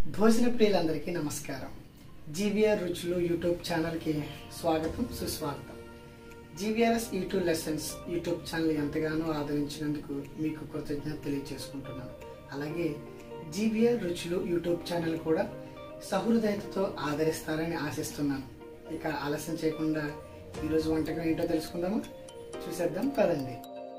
భోజన ప్రియులందరికీ నమస్కారం జీవీఆర్ రుచులు యూట్యూబ్ ఛానల్కి స్వాగతం సుస్వాగతం GVRS YouTube lessons YouTube channel ఎంతగానో ఆదరించినందుకు మీకు కృతజ్ఞత తెలియజేసుకుంటున్నాను అలాగే జీవీఆర్ రుచులు యూట్యూబ్ ఛానల్ కూడా సహృదయతతో ఆదరిస్తారని ఆశిస్తున్నాను ఇక ఆలస్యం చేయకుండా ఈరోజు వంటకం ఏంటో తెలుసుకుందామా చూసేద్దాం పదండి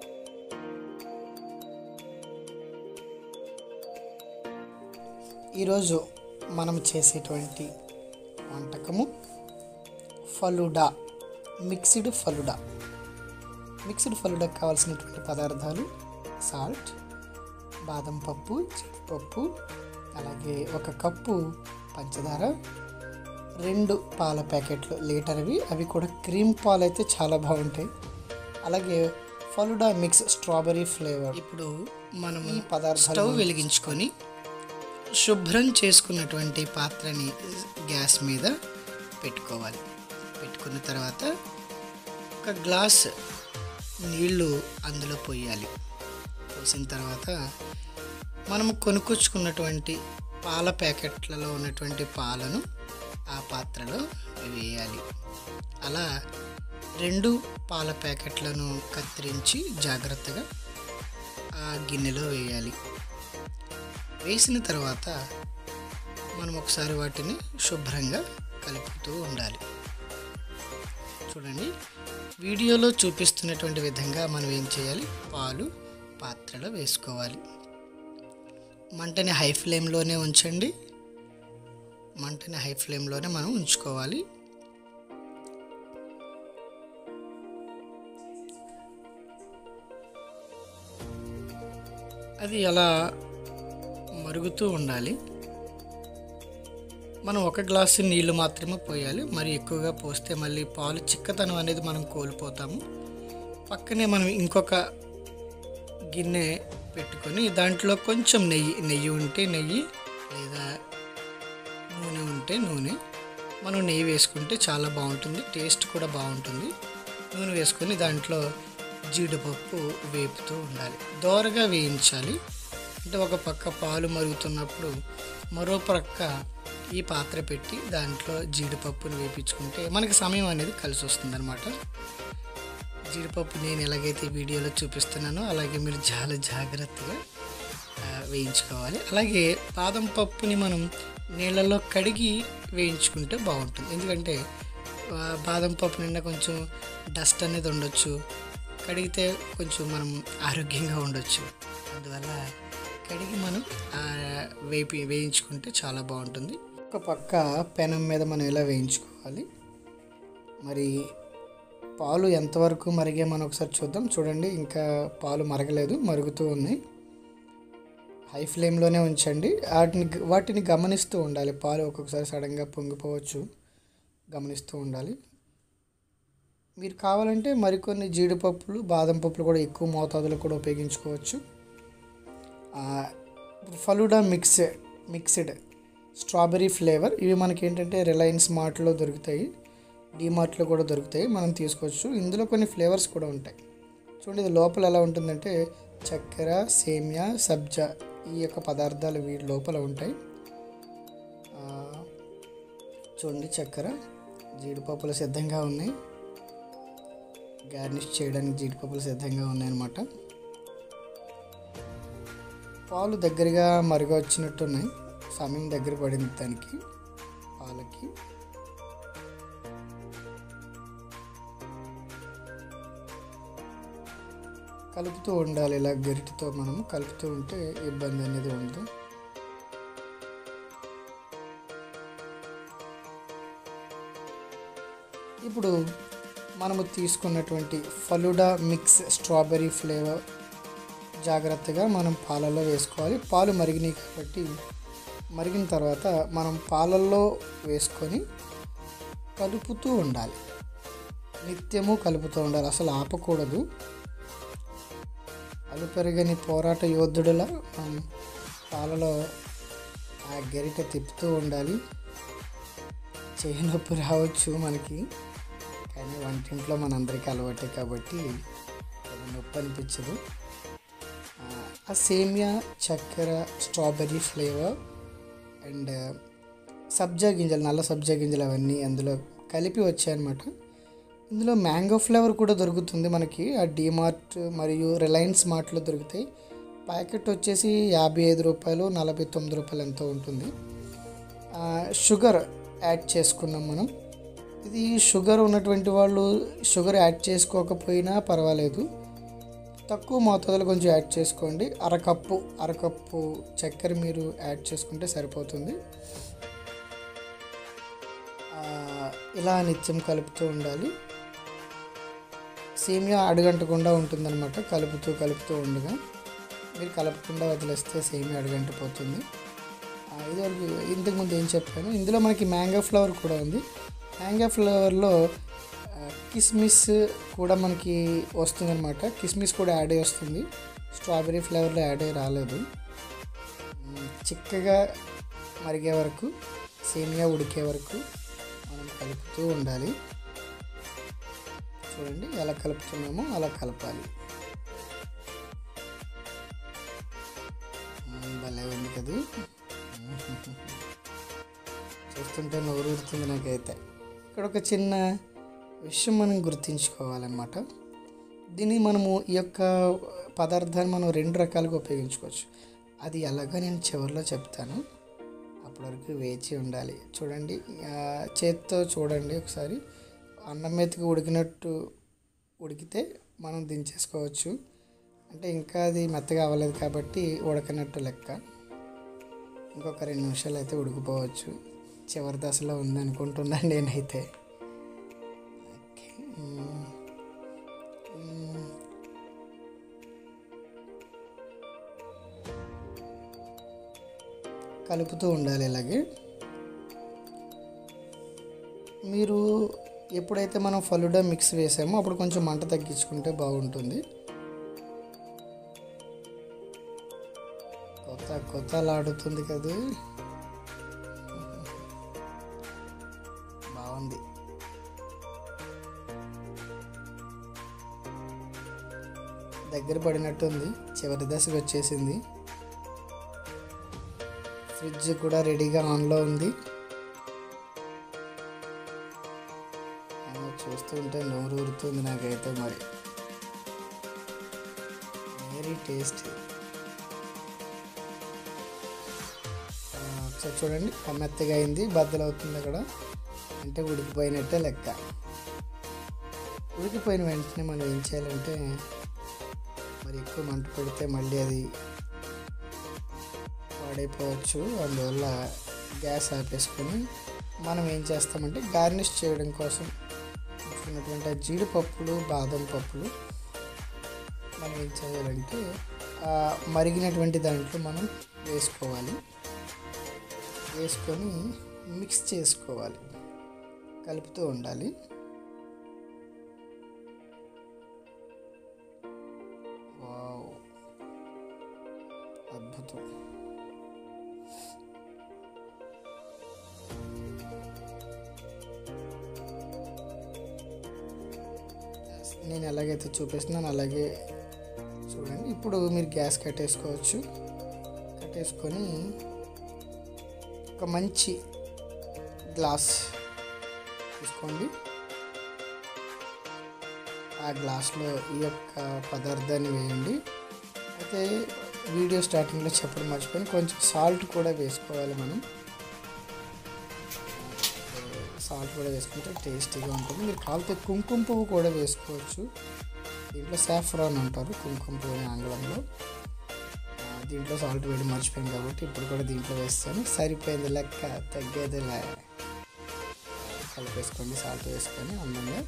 ఈరోజు మనం చేసేటువంటి వంటకము ఫలుడా మిక్స్డ్ ఫలుడా మిక్స్డ్ ఫలుడాకి కావాల్సినటువంటి పదార్థాలు సాల్ట్ బాదం పప్పు జీడిపప్పు అలాగే ఒక కప్పు పంచదార రెండు పాల ప్యాకెట్లు లీటర్వి అవి కూడా క్రీమ్ పాలు అయితే చాలా బాగుంటాయి అలాగే ఫలుడా మిక్స్ స్ట్రాబెరీ ఫ్లేవర్ ఇప్పుడు మనం ఈ పదార్థాలు స్టవ్ వెలిగించుకొని శుభ్రం చేసుకున్నటువంటి పాత్రని గ్యాస్ మీద పెట్టుకోవాలి పెట్టుకున్న తర్వాత ఒక గ్లాస్ నీళ్లు అందులో పోయాలి పోసిన తర్వాత మనము కొనుక్కొచ్చుకున్నటువంటి పాల ప్యాకెట్లలో ఉన్నటువంటి పాలను ఆ పాత్రలో వేయాలి అలా రెండు పాల ప్యాకెట్లను కత్తిరించి జాగ్రత్తగా ఆ గిన్నెలో వేయాలి వేసిన తర్వాత మనం ఒకసారి వాటిని శుభ్రంగా కలుపుతూ ఉండాలి చూడండి వీడియోలో చూపిస్తున్నటువంటి విధంగా మనం ఏం చేయాలి పాలు పాత్రలో వేసుకోవాలి మంటని హై ఫ్లేమ్లోనే ఉంచండి మంటని హై ఫ్లేమ్లోనే మనం ఉంచుకోవాలి అది అలా మరుగుతూ ఉండాలి మనం ఒక గ్లాసు నీళ్లు మాత్రమే పోయాలి మరి ఎక్కువగా పోస్తే మళ్ళీ పాలు చిక్కదనం అనేది మనం కోల్పోతాము పక్కనే మనం ఇంకొక గిన్నె పెట్టుకొని దాంట్లో కొంచెం నెయ్యి నెయ్యి ఉంటే నెయ్యి లేదా నూనె ఉంటే నూనె మనం నెయ్యి వేసుకుంటే చాలా బాగుంటుంది టేస్ట్ కూడా బాగుంటుంది నూనె వేసుకొని దాంట్లో జీడిపప్పు వేపుతూ ఉండాలి దోరగా వేయించాలి అంటే ఒక పక్క పాలు మరుగుతున్నప్పుడు మరో ప్రక్క ఈ పాత్ర పెట్టి దాంట్లో జీడిపప్పుని వేపించుకుంటే మనకి సమయం అనేది కలిసి వస్తుంది అనమాట జీడిపప్పు నేను ఎలాగైతే వీడియోలో చూపిస్తున్నానో అలాగే మీరు చాలా జాగ్రత్తగా వేయించుకోవాలి అలాగే బాదం పప్పుని మనం నీళ్ళల్లో కడిగి వేయించుకుంటే బాగుంటుంది ఎందుకంటే బాదం పప్పు నిండా కొంచెం డస్ట్ అనేది ఉండొచ్చు కడిగితే కొంచెం మనం ఆరోగ్యంగా ఉండొచ్చు అందువల్ల కడిగి మనం వేపి వేయించుకుంటే చాలా బాగుంటుంది ఒక పక్క పెనం మీద మనం ఎలా వేయించుకోవాలి మరి పాలు ఎంతవరకు మరిగే మనం ఒకసారి చూద్దాం చూడండి ఇంకా పాలు మరగలేదు మరుగుతూ ఉన్నాయి హై ఫ్లేమ్లోనే ఉంచండి వాటిని వాటిని గమనిస్తూ ఉండాలి పాలు ఒక్కొక్కసారి సడన్గా పొంగిపోవచ్చు గమనిస్తూ ఉండాలి మీరు కావాలంటే మరికొన్ని జీడిపప్పులు బాదం పప్పులు కూడా ఎక్కువ మోతాదులో కూడా ఉపయోగించుకోవచ్చు falooda mix mixed strawberry flavour ఇవి మనకి ఏంటంటే రిలయన్స్ మార్ట్లో దొరుకుతాయి డీమార్ట్లో కూడా దొరుకుతాయి మనం తీసుకోవచ్చు ఇందులో కొన్ని ఫ్లేవర్స్ కూడా ఉంటాయి చూడండి ఇది లోపల ఎలా ఉంటుందంటే చక్కెర సేమియా సబ్జా ఈ యొక్క పదార్థాలు వీటి లోపల ఉంటాయి చూడండి చక్కెర జీడిపప్పులు సిద్ధంగా ఉన్నాయి గార్నిష్ చేయడానికి జీడిపప్పులు సిద్ధంగా ఉన్నాయన్నమాట పాలు దగ్గరగా మరుగ వచ్చినట్టు ఉన్నాయి సమయం దగ్గర పడింది దానికి పాలకి కలుపుతూ ఉండాలి ఇలా గరిటితో మనం కలుపుతూ ఉంటే ఇబ్బంది అనేది ఉండదు ఇప్పుడు మనము తీసుకున్నటువంటి ఫలుడా మిక్స్ స్ట్రాబెరీ ఫ్లేవర్ జాగ్రత్తగా మనం పాలల్లో వేసుకోవాలి పాలు మరిగినాయి కాబట్టి మరిగిన తర్వాత మనం పాలల్లో వేసుకొని కలుపుతూ ఉండాలి నిత్యము కలుపుతూ ఉండాలి అసలు ఆపకూడదు అలుపెరగని పోరాట యోధుడులా మనం పాలలో ఆ గరిట తిప్పుతూ ఉండాలి చేయి నొప్పి రావచ్చు మనకి కానీ వంటింట్లో మనందరికీ అలవాటే కాబట్టి నొప్పి అనిపించదు ఆ సేమియా చక్కెర స్ట్రాబెర్రీ ఫ్లేవర్ అండ్ సబ్జా గింజలు నల్ల సబ్జా గింజలు అవన్నీ అందులో కలిపి వచ్చాయన్నమాట ఇందులో మ్యాంగో ఫ్లేవర్ కూడా దొరుకుతుంది మనకి ఆ డిమార్ట్ మరియు రిలయన్స్ మార్ట్లో దొరుకుతాయి ప్యాకెట్ వచ్చేసి యాభై ఐదు రూపాయలు నలభై తొమ్మిది రూపాయలు ఎంతో ఉంటుంది ఆ, షుగర్ యాడ్ చేసుకున్నాం మనం ఇది షుగర్ ఉన్నటువంటి వాళ్ళు షుగర్ యాడ్ చేసుకోకపోయినా పర్వాలేదు తక్కువ మోతాదులో కొంచెం యాడ్ చేసుకోండి అరకప్పు అరకప్పు చక్కెర మీరు యాడ్ చేసుకుంటే సరిపోతుంది ఆ, ఇలా నిత్యం కలుపుతూ ఉండాలి సేమియా అడుగంటకుండా ఉంటుందన్నమాట కలుపుతూ కలుపుతూ ఉండగా మీరు కలపకుండా వదిలేస్తే సేమియా అడుగంటిపోతుంది ఆ, ఇదివరకు ఇంతకుముందు ఏం చెప్పాను ఇందులో మనకి మ్యాంగో ఫ్లేవర్ కూడా ఉంది మ్యాంగో ఫ్లేవర్లో ఆ, కిస్మిస్ కూడా మనకి వస్తుందన్నమాట కిస్మిస్ కూడా యాడ్ అయ్యి వస్తుంది స్ట్రాబెరీ ఫ్లేవర్లో యాడ్ అయ్యి రాలేదు మ్, చిక్కగా మరిగే వరకు సేమియా ఉడికే వరకు మనం కలుపుతూ ఉండాలి చూడండి ఎలా కలుపుతున్నామో అలా కలపాలి మ్, భలే ఉంది కదా చూస్తుంటే నోరు ఊరుతుంది నాకైతే ఇక్కడ ఒక చిన్న విషయం మనం గుర్తుంచుకోవాలన్నమాట దీన్ని మనము ఈ యొక్క పదార్థాన్ని మనం రెండు రకాలుగా ఉపయోగించుకోవచ్చు అది ఎలాగో నేను చివరిలో చెప్తాను అప్పటి వరకు వేచి ఉండాలి చూడండి ఆ, చేత్తో చూడండి ఒకసారి అన్నం మెతుకు ఉడికినట్టు ఉడికితే మనం దించేసుకోవచ్చు అంటే ఇంకా అది మెత్తగా అవ్వలేదు కాబట్టి ఉడకనట్టు లెక్క ఇంకొక రెండు నిమిషాలు అయితే ఉడికిపోవచ్చు చివరి దశలో ఉంది అనుకుంటున్నాను నేనైతే ఓకే. మ్మ్. మ్మ్. కలుపుతూ ఉండాలి ఇలాగే మీరు ఎప్పుడైతే మనం ఫలుడా మిక్స్ వేసామో అప్పుడు కొంచెం మంట తగ్గించుకుంటే బాగుంటుంది కొత్త కొత్తలాడుతుంది కదా బాగుంది దగ్గర పడినట్టుంది చివరి దశకు వచ్చేసింది ఫ్రిడ్జ్ కూడా రెడీగా ఆన్లో ఉంది ఆ, చూస్తుంటే నోరు ఊరుతుంది నాకైతే మరి వెరీ టేస్టీ ఒకసారి చూడండి ఆ మెత్తగా అయింది బద్దలు అవుతుంది అక్కడ అంటే ఉడికిపోయినట్టే లెక్క ఉడికిపోయిన వెంటనే మనం ఏం చేయాలంటే మరి ఎక్కువ మంట పెడితే మళ్ళీ అది పాడైపోవచ్చు అందువల్ల గ్యాస్ ఆపేసుకొని మనం ఏం చేస్తామంటే గార్నిష్ చేయడం కోసం ఉంచుకున్నటువంటి ఆ జీడిపప్పులు బాదం పప్పులు మనం ఏం చేయాలంటే ఆ మరిగినటువంటి దాంట్లో మనం వేసుకోవాలి వేసుకొని మిక్స్ చేసుకోవాలి కలుపుతూ ఉండాలి వావ్ అద్భుతం నేను ఎలాగైతే చూపిస్తున్నాను అలాగే చూడండి ఇప్పుడు మీరు గ్యాస్ కట్టేసుకోవచ్చు కట్టేసుకొని ఒక మంచి గ్లాస్ తీసుకోండి ఆ గ్లాస్లో ఈ యొక్క పదార్థాన్ని వేయండి అయితే వీడియో స్టార్టింగ్లో చెప్పడం మర్చిపోయి కొంచెం సాల్ట్ కూడా వేసుకోవాలి మనం సాల్ట్ కూడా వేసుకుంటే టేస్టీగా ఉంటుంది మీరు కాలితే కుంకుమ పువ్వు కూడా వేసుకోవచ్చు దీంట్లో సాఫ్రాన్ అంటారు కుంకుమ పువ్వు అని ఆంగ్లంలో ఆ, దీంట్లో సాల్ట్ వేడి మర్చిపోయాను కాబట్టి ఇప్పుడు కూడా దీంట్లో వేస్తాను సరిపోయింది లెక్క తగ్గేదిలే కలిపేసుకోండి సాల్ట్ వేసుకొని అందంగా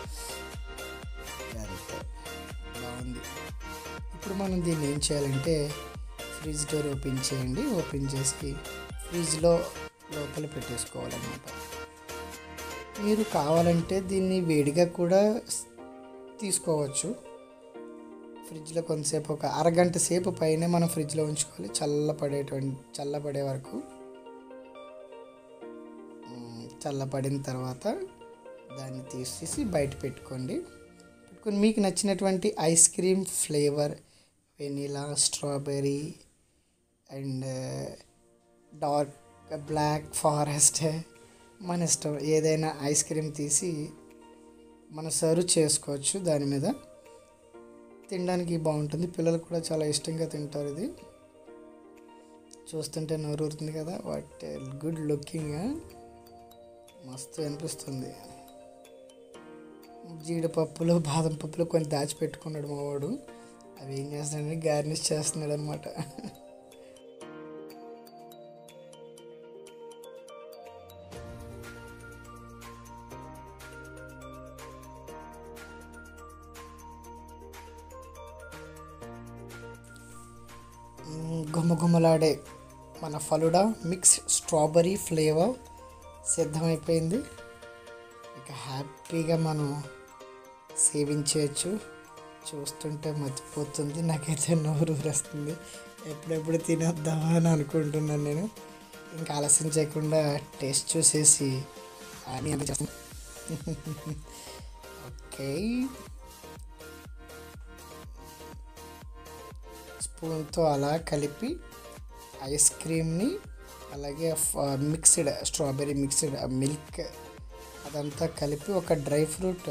అంతే బాగుంది ఇప్పుడు మనం దీన్ని ఏం చేయాలంటే ఫ్రిడ్జ్ డోర్ ఓపెన్ చేయండి ఓపెన్ చేసి ఫ్రిడ్జ్లో లోపల పెట్టేసుకోవాలన్నమాట మీరు కావాలంటే దీన్ని వేడిగా కూడా స్- తీసుకోవచ్చు ఫ్రిడ్జ్లో కొంతసేపు ఒక అరగంట సేపు పైనే మనం ఫ్రిడ్జ్లో ఉంచుకోవాలి చల్లపడేటువంటి చల్లపడే వరకు మ్, చల్లపడిన తర్వాత దాన్ని తీసేసి బయట పెట్టుకోండి పెట్టుకొని మీకు నచ్చినటువంటి ice cream flavour vanilla strawberry and dark black forest మన ఇష్టం ఏదైనా ఐస్ క్రీమ్ తీసి మనం సర్వ్ చేసుకోవచ్చు దాని మీద తినడానికి బాగుంటుంది పిల్లలు కూడా చాలా ఇష్టంగా తింటారు ఇది చూస్తుంటే నోరూరుతుంది కదా వాట్ గుడ్ లుకింగ్ మస్తు అనిపిస్తుంది జీడిపప్పులు బాదం పప్పులు కొన్ని దాచిపెట్టుకున్నాడు మా వాడు అవి ఏం చేస్తున్నాడని గార్నిష్ చేస్తున్నాడు అనమాట గుమ్మగుమ్మలాడే మన ఫలుడా మిక్స్ స్ట్రాబెరీ ఫ్లేవర్ సిద్ధమైపోయింది ఇక హ్యాపీగా మనం సేవించవచ్చు చూస్తుంటే మర్చిపోతుంది నాకైతే నోరు ఊరేస్తుంది ఎప్పుడెప్పుడు తినేద్దామా అని అనుకుంటున్నాను నేను ఇంకా ఆలస్యం చేయకుండా టేస్ట్ చూసేసి అని అంత చేస్తాను ఓకే స్పూన్తో అలా కలిపి ఐస్ క్రీమ్ని అలాగే మిక్స్డ్ స్ట్రాబెర్రీ మిక్స్డ్ మిల్క్ అదంతా కలిపి ఒక డ్రై ఫ్రూట్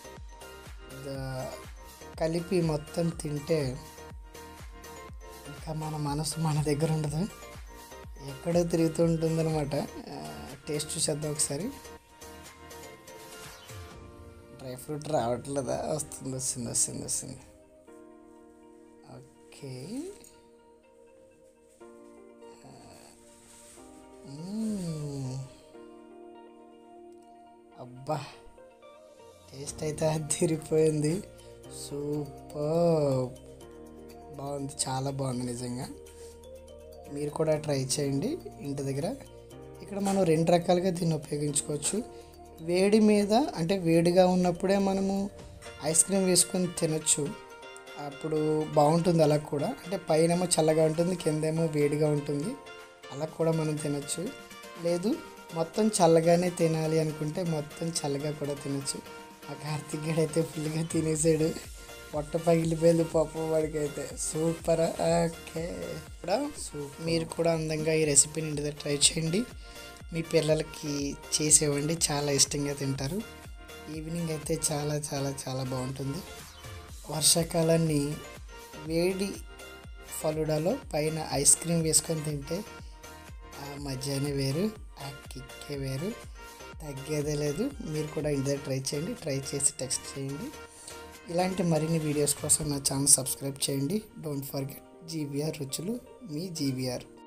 కలిపి మొత్తం తింటే ఇంకా మన మనసు మన దగ్గర ఉండదు ఎక్కడో తిరుగుతూ ఉంటుంది అనమాట టేస్ట్ చూసేద్దాం ఒకసారి డ్రై ఫ్రూట్ రావట్లేదా వస్తుంది వస్తుంది వస్తుంది వస్తుంది ఓకే మ్మ్. అబ్బా టేస్ట్ అయితే అదిరిపోయింది సూపర్ బాగుంది చాలా బాగుంది నిజంగా మీరు కూడా ట్రై చేయండి ఇంటి దగ్గర ఇక్కడ మనం రెండు రకాలుగా దీన్ని ఉపయోగించుకోవచ్చు వేడి మీద అంటే వేడిగా ఉన్నప్పుడే మనము ఐస్ క్రీమ్ వేసుకొని తినొచ్చు అప్పుడు బాగుంటుంది అలా కూడా అంటే పైనేమో చల్లగా ఉంటుంది కిందేమో వేడిగా ఉంటుంది అలా కూడా మనం తినొచ్చు లేదు మొత్తం చల్లగానే తినాలి అనుకుంటే మొత్తం చల్లగా కూడా తినొచ్చు ఆ కార్తిక్ గడ్ అయితే ఫుల్గా తినేసాడు పొట్ట పగిలిపోయింది పాపం వాడికైతే సూపర్ ఓకే కూడా సూప్ మీరు కూడా అందంగా ఈ రెసిపీని ఇంటి దగ్గర ట్రై చేయండి మీ పిల్లలకి చేసేవండి చాలా ఇష్టంగా తింటారు ఈవినింగ్ అయితే చాలా చాలా చాలా బాగుంటుంది వర్షాకాలాన్ని వేడి ఫలుడాలో పైన ఐస్ క్రీమ్ వేసుకొని తింటే ఆ మధ్యాహ్నం వేరు ఆ కిక్కే వేరు తగ్గేదే లేదు మీరు కూడా ఇంటి దగ్గర ట్రై చేయండి ట్రై చేసి టెక్స్ట్ చేయండి ఇలాంటి మరిన్ని వీడియోస్ కోసం నా ఛానల్ సబ్స్క్రైబ్ చేయండి డోంట్ ఫర్గెట్ జీవీఆర్ రుచులు మీ జీవీఆర్